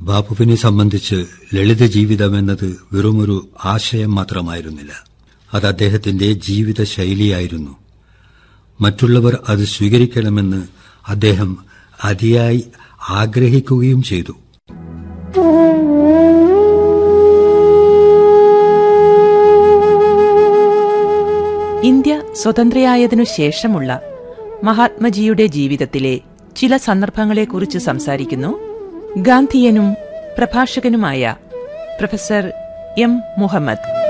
ബാപ്പുവിനെ സംബന്ധിച്ച് ലളിത ജീവിതമെന്നത് വെറുമൊരു ആശയം മാത്രമായിരുന്നില്ല അത് അദ്ദേഹത്തിന്റെ ജീവിത ശൈലിയായിരുന്നു മറ്റുള്ളവർ അത് സ്വീകരിക്കണമെന്ന് അദ്ദേഹം അതിയായി ആഗ്രഹിക്കുകയും ചെയ്തു ഇന്ത്യ സ്വതന്ത്രയായതിനു ശേഷമുള്ള മഹാത്മജിയുടെ ജീവിതത്തിലെ ചില സന്ദർഭങ്ങളെക്കുറിച്ച് സംസാരിക്കുന്നു ഗാന്ധിയനും പ്രഭാഷകനുമായ പ്രൊഫസർ എം മുഹമ്മദ്